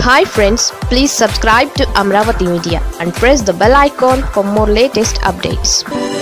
hi friends please subscribe to Amaravati media and press the bell icon for more latest updates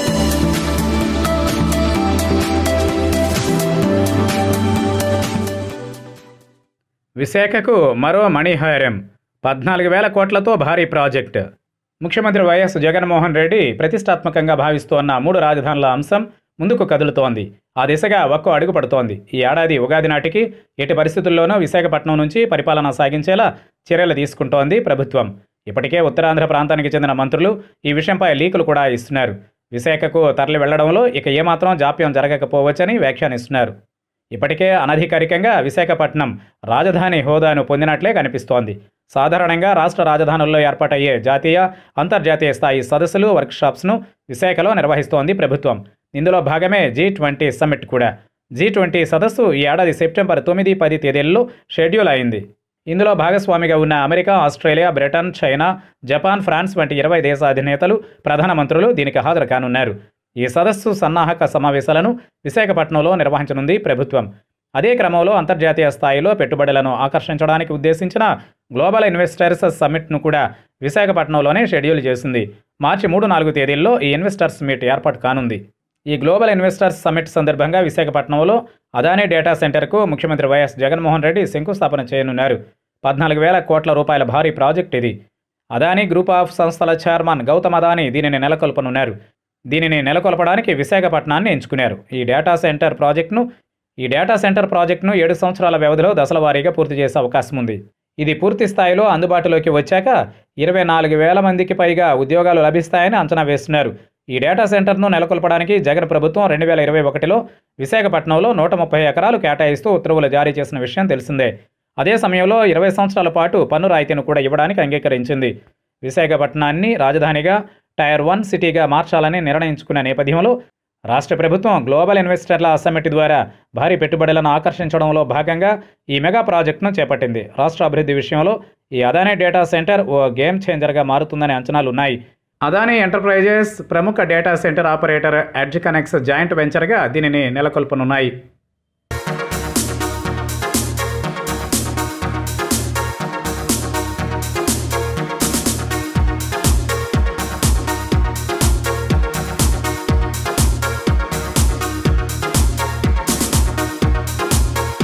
విశాఖకు మరో మణిహారం పద్నాలుగు వేల కోట్లతో భారీ ప్రాజెక్ట్ ముఖ్యమంత్రి వైఎస్ జగన్మోహన్ రెడ్డి ప్రతిష్టాత్మకంగా భావిస్తోన్న మూడు రాజధానుల అంశం ముందుకు కదులుతోంది ఆ దిశగా ఒక్కో అడుగు పడుతోంది ఈ ఏడాది ఉగాది నాటికి ఎట్టి పరిస్థితుల్లోనూ విశాఖపట్నం నుంచి పరిపాలన సాగించేలా చర్యలు తీసుకుంటోంది ప్రభుత్వం ఇప్పటికే ఉత్తరాంధ్ర ప్రాంతానికి చెందిన మంత్రులు ఈ విషయంపై లీకులు కూడా ఇస్తున్నారు విశాఖకు తరలి వెళ్లడంలో ఇక ఏమాత్రం జాప్యం జరగకపోవచ్చని వ్యాఖ్యానిస్తున్నారు ఇప్పటికే అనధికారికంగా విశాఖపట్నం రాజధాని హోదాను పొందినట్లే కనిపిస్తోంది సాధారణంగా రాష్ట్ర రాజధానుల్లో ఏర్పాటయ్యే జాతీయ అంతర్జాతీయ స్థాయి సదస్సులు వర్క్షాప్స్ను విశాఖలో నిర్వహిస్తోంది ప్రభుత్వం ఇందులో భాగమే జీ ట్వంటీ సమ్మిట్ కూడా జీ ట్వంటీ సదస్సు ఈ ఏడాది సెప్టెంబర్ తొమ్మిది పది తేదీల్లో షెడ్యూల్ అయింది ఇందులో భాగస్వామిగా ఉన్న America Australia Britain China Japan France వంటి ఇరవై దేశ అధినేతలు ప్రధానమంత్రులు దీనికి హాజరు కానున్నారు ఈ సదస్సు సన్నాహక సమావేశాలను విశాఖపట్నంలో నిర్వహించనుంది ప్రభుత్వం అదే క్రమంలో అంతర్జాతీయ స్థాయిలో పెట్టుబడులను ఆకర్షించడానికి ఉద్దేశించిన గ్లోబల్ ఇన్వెస్టర్స్ సమ్మిట్ను కూడా విశాఖపట్నంలోనే షెడ్యూల్ చేసింది మార్చి మూడు నాలుగు తేదీల్లో ఈ ఇన్వెస్టర్స్ మీట్ ఏర్పాటు కానుంది ఈ గ్లోబల్ ఇన్వెస్టర్స్ సమ్మిట్ సందర్భంగా విశాఖపట్నంలో అదానీ డేటా సెంటర్కు ముఖ్యమంత్రి వైఎస్ జగన్మోహన్ రెడ్డి శంకుస్థాపన చేయనున్నారు పద్నాలుగు వేల కోట్ల రూపాయల భారీ ప్రాజెక్ట్ ఇది అదానీ గ్రూప్ ఆఫ్ సంస్థల చైర్మన్ గౌతమ్ అదానీ దీనిని నెలకొల్పనున్నారు దీనిని నెలకొల్పడానికి విశాఖపట్నాన్ని ఎంచుకున్నారు ఈ డేటా సెంటర్ ప్రాజెక్టును ఈ డేటా సెంటర్ ప్రాజెక్టును ఏడు సంవత్సరాల వ్యవధిలో దశల వారీగా పూర్తి చేసే అవకాశం ఉంది ఇది పూర్తి స్థాయిలో అందుబాటులోకి వచ్చాక ఇరవై నాలుగు వేల మందికి పైగా ఉద్యోగాలు లభిస్తాయని అంచనా వేస్తున్నారు ఈ డేటా సెంటర్ను నెలకొల్పడానికి జగన్ ప్రభుత్వం రెండు వేల ఇరవై ఒకటిలో విశాఖపట్నంలో నూట ముప్పై ఎకరాలు కేటాయిస్తూ ఉత్తర్వులు జారీ చేసిన విషయం తెలిసిందే అదే సమయంలో ఇరవై సంవత్సరాల పాటు పన్ను రాయితీని కూడా ఇవ్వడానికి అంగీకరించింది విశాఖపట్నాన్ని రాజధానిగా టైర్ వన్ సిటీగా మార్చాలని నిర్ణయించుకున్న నేపథ్యంలో రాష్ట్ర ప్రభుత్వం గ్లోబల్ ఇన్వెస్టర్ల సమ్మిట్ ద్వారా భారీ పెట్టుబడులను ఆకర్షించడంలో భాగంగా ఈ మెగా ప్రాజెక్టును చేపట్టింది రాష్ట్ర అభివృద్ధి విషయంలో ఈ అదానీ డేటా సెంటర్ ఓ గేమ్ చేంజర్గా మారుతుందనే అంచనాలు ఉన్నాయి అదానీ ఎంటర్ప్రైజెస్ ప్రముఖ data centre operator edge connex joint వెంచర్గా దీనిని నెలకొల్పనున్నాయి